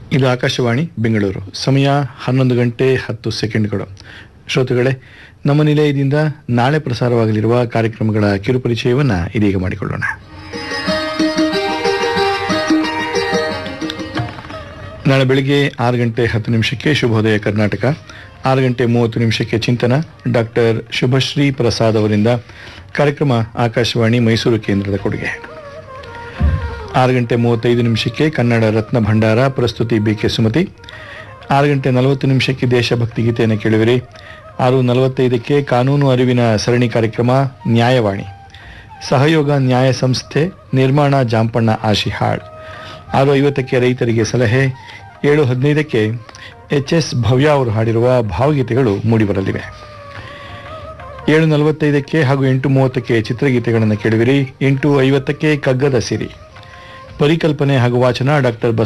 ಇದು ಆಕಾಶವಾಣಿ ಬೆಂಗಳೂರು ಸಮಯ ಹನ್ನೊಂದು ಗಂಟೆ ಹತ್ತು ಸೆಕೆಂಡ್ಗಳು ಶ್ರೋತೃಗಳೇ ನಮ್ಮ ನಿಲಯದಿಂದ ನಾಳೆ ಪ್ರಸಾರವಾಗಲಿರುವ ಕಾರ್ಯಕ್ರಮಗಳ ಕಿರುಪರಿಚಯವನ್ನು ಇದೀಗ ಮಾಡಿಕೊಳ್ಳೋಣ ನಾಳೆ ಬೆಳಿಗ್ಗೆ ಆರು ಗಂಟೆ ಹತ್ತು ನಿಮಿಷಕ್ಕೆ ಶುಭೋದಯ ಕರ್ನಾಟಕ ಆರು ಗಂಟೆ ಮೂವತ್ತು ನಿಮಿಷಕ್ಕೆ ಚಿಂತನ ಡಾಕ್ಟರ್ ಶುಭಶ್ರೀ ಪ್ರಸಾದ್ ಅವರಿಂದ ಕಾರ್ಯಕ್ರಮ ಆಕಾಶವಾಣಿ ಮೈಸೂರು ಕೇಂದ್ರದ ಕೊಡುಗೆ ಆರು ಗಂಟೆ ಮೂವತ್ತೈದು ನಿಮಿಷಕ್ಕೆ ಕನ್ನಡ ರತ್ನ ಭಂಡಾರ ಪ್ರಸ್ತುತಿ ಬಿ ಕೆ ಸುಮತಿ ಆರು ಗಂಟೆ ನಲವತ್ತು ನಿಮಿಷಕ್ಕೆ ದೇಶಭಕ್ತಿ ಗೀತೆಯನ್ನು ಕೇಳುವಿರಿ ಆರು ನಲವತ್ತೈದಕ್ಕೆ ಕಾನೂನು ಅರಿವಿನ ಸರಣಿ ಕಾರ್ಯಕ್ರಮ ನ್ಯಾಯವಾಣಿ ಸಹಯೋಗ ನ್ಯಾಯ ಸಂಸ್ಥೆ ನಿರ್ಮಾಣ ಜಾಂಪಣ್ಣ ಆಶಿಹಾಳ್ ಆರು ಐವತ್ತಕ್ಕೆ ರೈತರಿಗೆ ಸಲಹೆ ಏಳು ಹದಿನೈದಕ್ಕೆ ಎಚ್ ಎಸ್ ಭವ್ಯ ಅವರು ಹಾಡಿರುವ ಭಾವಗೀತೆಗಳು ಮೂಡಿಬರಲಿವೆ ಏಳು ನಲವತ್ತೈದಕ್ಕೆ ಹಾಗೂ ಎಂಟು ಮೂವತ್ತಕ್ಕೆ ಚಿತ್ರಗೀತೆಗಳನ್ನು ಕೇಳುವಿರಿ ಎಂಟು ಐವತ್ತಕ್ಕೆ ಕಗ್ಗದ ಸಿರಿ ಪರಿಕಲ್ಪನೆ ಹಾಗೂ ವಾಚನ ಡಾಕ್ಟರ್